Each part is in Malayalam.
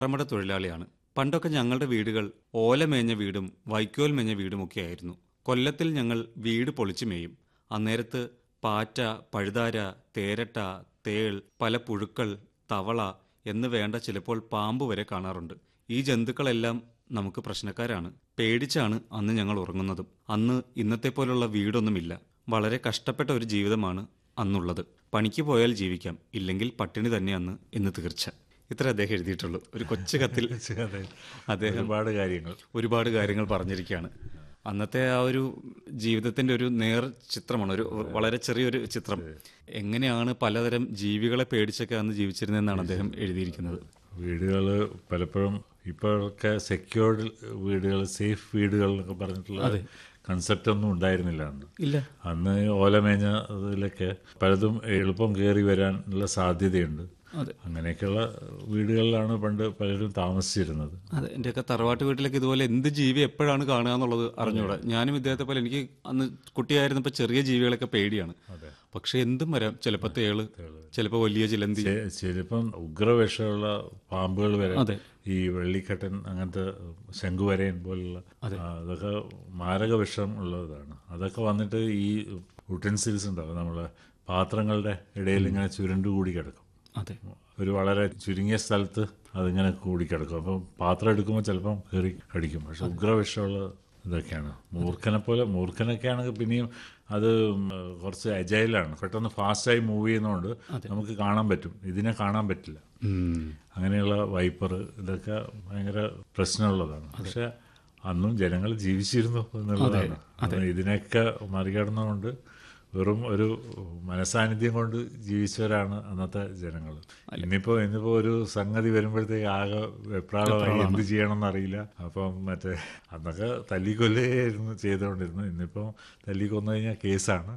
പറമട തൊഴിലാളിയാണ് പണ്ടൊക്കെ ഞങ്ങളുടെ വീടുകൾ ഓലമേഞ്ഞ വീടും വൈക്കോൽ മേഞ്ഞ വീടുമൊക്കെ ആയിരുന്നു കൊല്ലത്തിൽ ഞങ്ങൾ വീട് പൊളിച്ചു മേയും അന്നേരത്ത് പാറ്റ പഴുതാര തേരട്ട തേൾ പല പുഴുക്കൾ തവള എന്ന് വേണ്ട ചിലപ്പോൾ പാമ്പ് വരെ കാണാറുണ്ട് ഈ ജന്തുക്കളെല്ലാം നമുക്ക് പ്രശ്നക്കാരാണ് പേടിച്ചാണ് അന്ന് ഞങ്ങൾ ഉറങ്ങുന്നതും അന്ന് ഇന്നത്തെ പോലുള്ള വീടൊന്നുമില്ല വളരെ കഷ്ടപ്പെട്ട ഒരു ജീവിതമാണ് അന്നുള്ളത് പണിക്ക് പോയാൽ ജീവിക്കാം ഇല്ലെങ്കിൽ പട്ടിണി തന്നെ അന്ന് എന്ന് തീർച്ച ഇത്ര അദ്ദേഹം എഴുതിയിട്ടുള്ളൂ ഒരു കൊച്ചു കത്തിൽ അതെ. അദ്ദേഹം ഒരുപാട് കാര്യങ്ങൾ ഒരുപാട് കാര്യങ്ങൾ പറഞ്ഞിരിക്കുകയാണ് അന്നത്തെ ആ ഒരു ജീവിതത്തിന്റെ ഒരു നേർ ചിത്രമാണ് ഒരു വളരെ ചെറിയൊരു ചിത്രം എങ്ങനെയാണ് പലതരം ജീവികളെ പേടിച്ചൊക്കെ അന്ന് ജീവിച്ചിരുന്നതെന്നാണ് അദ്ദേഹം എഴുതിയിരിക്കുന്നത് വീടുകൾ പലപ്പോഴും ഇപ്പോഴൊക്കെ സെക്യൂർഡ് വീടുകൾ സേഫ് വീടുകൾ എന്നൊക്കെ പറഞ്ഞിട്ടുള്ള കൺസെപ്റ്റ് ഒന്നും ഉണ്ടായിരുന്നില്ല അന്ന് ഇല്ല അന്ന് ഓലമേഞ്ഞ അതിലൊക്കെ പലതും എളുപ്പം കയറി വരാനുള്ള സാധ്യതയുണ്ട് അതെ. അങ്ങനെയൊക്കെയുള്ള വീടുകളിലാണ് പണ്ട് പലരും താമസിച്ചിരുന്നത് അതെ എൻ്റെയൊക്കെ തറവാട്ട് വീട്ടിലൊക്കെ ഇതുപോലെ എന്ത് ജീവി എപ്പോഴാണ് കാണുക എന്നുള്ളത് അറിഞ്ഞൂടാ ഞാനും ഇദ്ദേഹത്തെ പോലെ എനിക്ക് അന്ന് കുട്ടിയായിരുന്നപ്പോൾ ചെറിയ ജീവികളൊക്കെ പേടിയാണ് പക്ഷെ എന്തും വരാം ചിലപ്പോൾ തേള് ചിലപ്പോൾ വലിയ ചിലന്തി ചെ- ചിലപ്പം ഉഗ്രവിഷമുള്ള പാമ്പുകൾ വരെ അതെ. ഈ വെള്ളിക്കട്ടൻ അങ്ങനത്തെ ശംഖുവരയൻ പോലുള്ള ആ, അതൊക്കെ മാരക വിഷം ഉള്ളതാണ് അതൊക്കെ വന്നിട്ട് ഈ യുട്ടൻസിൽസ് ഉണ്ടാവും നമ്മളെ പാത്രങ്ങളുടെ ഇടയിൽ ഇങ്ങനെ ചുരുണ്ടുകൂടി കിടക്കും അതെ ഒരു വളരെ ചുരുങ്ങിയ സ്ഥലത്ത് അതിങ്ങനെ കൂടിക്കിടക്കും അപ്പം പാത്രം എടുക്കുമ്പോൾ ചിലപ്പം കയറി കടിക്കും പക്ഷെ ഉഗ്രവിഷമുള്ള ഇതൊക്കെയാണ് മൂർഖനെ പോലെ മൂർഖനൊക്കെ ആണെങ്കിൽ പിന്നെയും അത് ഉം, കുറച്ച് അജൈലാണ് പെട്ടെന്ന് ഫാസ്റ്റായി മൂവ് ചെയ്യുന്നതുകൊണ്ട് നമുക്ക് കാണാൻ പറ്റും ഇതിനെ കാണാൻ പറ്റില്ല അങ്ങനെയുള്ള വൈപ്പർ ഇതൊക്കെ ഭയങ്കര പ്രശ്നമുള്ളതാണ് പക്ഷെ അന്നും ജനങ്ങൾ ജീവിച്ചിരുന്നു എന്നുള്ളതാണ് അത് ഇതിനൊക്കെ മറികടന്നുകൊണ്ട് വെറും ഒരു മനസാന്നിധ്യം കൊണ്ട് ജീവിച്ചവരാണ് അന്നത്തെ ജനങ്ങൾ ഇന്നിപ്പോ ഇന്നിപ്പോ ഒരു സംഗതി വരുമ്പോഴത്തേക്ക് ആകെ വെപ്രാളമായി എന്ത് ചെയ്യണമെന്ന് അറിയില്ല അപ്പം മറ്റേ അന്നൊക്കെ തല്ലിക്കൊല്ലുകയായിരുന്നു ചെയ്തുകൊണ്ടിരുന്നു ഇന്നിപ്പം തല്ലിക്കൊന്നു കഴിഞ്ഞാൽ കേസാണ്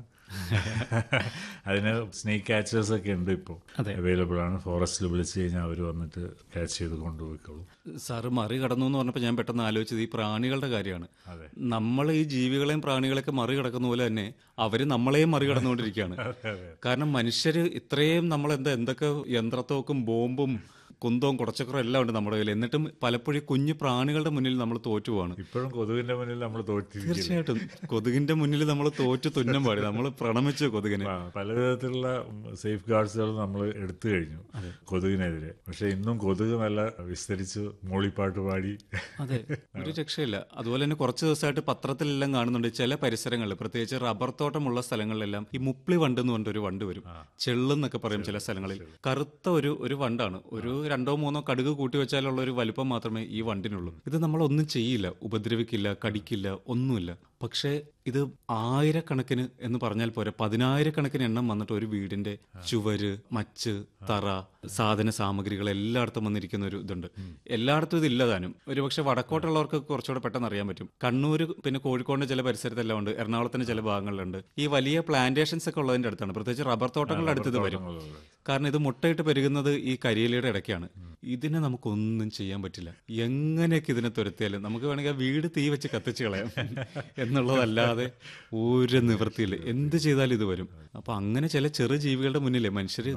അതിന് സ്നേക്ക് കാച്ചേഴ്സ് ഒക്കെ ഉണ്ട് ഇപ്പോൾ അവൈലബിൾ ആണ് ഫോറസ്റ്റിൽ വിളിച്ചു കഴിഞ്ഞാൽ അവർ വന്നിട്ട് ക്യാച്ച് ചെയ്ത് കൊണ്ടുപോയിക്കോളും സാറ് മറികടന്നു എന്ന് പറഞ്ഞപ്പോൾ ഞാൻ പെട്ടെന്ന് ആലോചിച്ചത് ഈ പ്രാണികളുടെ കാര്യമാണ് നമ്മൾ ഈ ജീവികളെയും പ്രാണികളെയൊക്കെ മറികടക്കുന്ന പോലെ തന്നെ അവര് നമ്മളെയും മറികടന്നുകൊണ്ടിരിക്കുകയാണ് കാരണം മനുഷ്യര് ഇത്രയും നമ്മൾ എന്താ എന്തൊക്കെ യന്ത്രത്തോക്കും ബോംബും കുന്തവും കുടച്ചക്കറും എല്ലാം ഉണ്ട് നമ്മുടെ കയ്യിൽ എന്നിട്ടും പലപ്പോഴും ഈ കുഞ്ഞു പ്രാണികളുടെ മുന്നിൽ നമ്മൾ തോറ്റുപോവാണ് ഇപ്പോഴും കൊതുകിന്റെ മുന്നിൽ നമ്മൾ തോറ്റിരിക്കും തീർച്ചയായിട്ടും കൊതുകിന്റെ മുന്നിൽ നമ്മൾ തോറ്റു തുന്നം പാടി നമ്മൾ പ്രണമിച്ചു കൊതുകിനെ പലവിധത്തിലുള്ള സേഫ് ഗാർഡ്സുകൾ നമ്മൾ എടുത്തു കഴിഞ്ഞു കൊതുകിനെതിരെ പക്ഷെ ഇന്നും കൊതുക് നല്ല വിസ്തരിച്ച് മൂളിപ്പാട്ട് പാടി അതെ ഒരു രക്ഷയില്ല അതുപോലെ തന്നെ കുറച്ച് ദിവസമായിട്ട് പത്രത്തിലെല്ലാം കാണുന്നുണ്ട് ചില പരിസരങ്ങളിൽ പ്രത്യേകിച്ച് റബ്ബർ തോട്ടമുള്ള സ്ഥലങ്ങളിലെല്ലാം ഈ മുപ്ലി വണ്ട് എന്ന് പറഞ്ഞിട്ട് ഒരു വണ്ട് വരും ചെള്ളെന്നൊക്കെ പറയും ചില സ്ഥലങ്ങളിൽ കറുത്ത ഒരു ഒരു വണ്ടാണ് ഒരു രണ്ടോ മൂന്നോ കടുക് കൂട്ടി വെച്ചാലുള്ള ഒരു വലുപ്പം മാത്രമേ ഈ വണ്ടിനുള്ളൂ ഇത് നമ്മൾ ഒന്നും ചെയ്യില്ല ഉപദ്രവിക്കില്ല കടിക്കില്ല ഒന്നുമില്ല പക്ഷേ ഇത് ആയിരക്കണക്കിന് എന്ന് പറഞ്ഞാൽ പോരെ പതിനായിരക്കണക്കിന് എണ്ണം വന്നിട്ട് ഒരു വീടിന്റെ ചുവര് മച്ച് തറ സാധന സാമഗ്രികൾ എല്ലായിടത്തും വന്നിരിക്കുന്ന ഒരു ഇതുണ്ട് എല്ലായിടത്തും ഇത് ഇല്ലതാനും ഒരുപക്ഷെ വടക്കോട്ടുള്ളവർക്ക് കുറച്ചുകൂടെ പെട്ടെന്ന് അറിയാൻ പറ്റും കണ്ണൂര് പിന്നെ കോഴിക്കോടിന്റെ ചില പരിസരത്തെല്ലാം ഉണ്ട് എറണാകുളത്തിന്റെ ചില ഭാഗങ്ങളിലുണ്ട് ഈ വലിയ പ്ലാന്റേഷൻസ് ഒക്കെ ഉള്ളതിന്റെ അടുത്താണ് പ്രത്യേകിച്ച് റബ്ബർ തോട്ടങ്ങളുടെ അടുത്ത് ഇത് വരും കാരണം ഇത് മുട്ടയിട്ട് പെരുകുന്നത് ഈ കരിയിലയുടെ ഇടയ്ക്കാണ് ഇതിനെ നമുക്കൊന്നും ചെയ്യാൻ പറ്റില്ല എങ്ങനെയൊക്കെ ഇതിനെ തുരത്തിയാലും നമുക്ക് വേണമെങ്കിൽ ആ വീട് തീ വെച്ച് കത്തിച്ച് കളയാം എന്നുള്ളതല്ലാതെ ഒരു നിവൃത്തിയില്ല എന്ത് ചെയ്താലും ഇത് വരും അപ്പൊ അങ്ങനെ ചില ചെറു ജീവികളുടെ മുന്നിലെ മനുഷ്യർ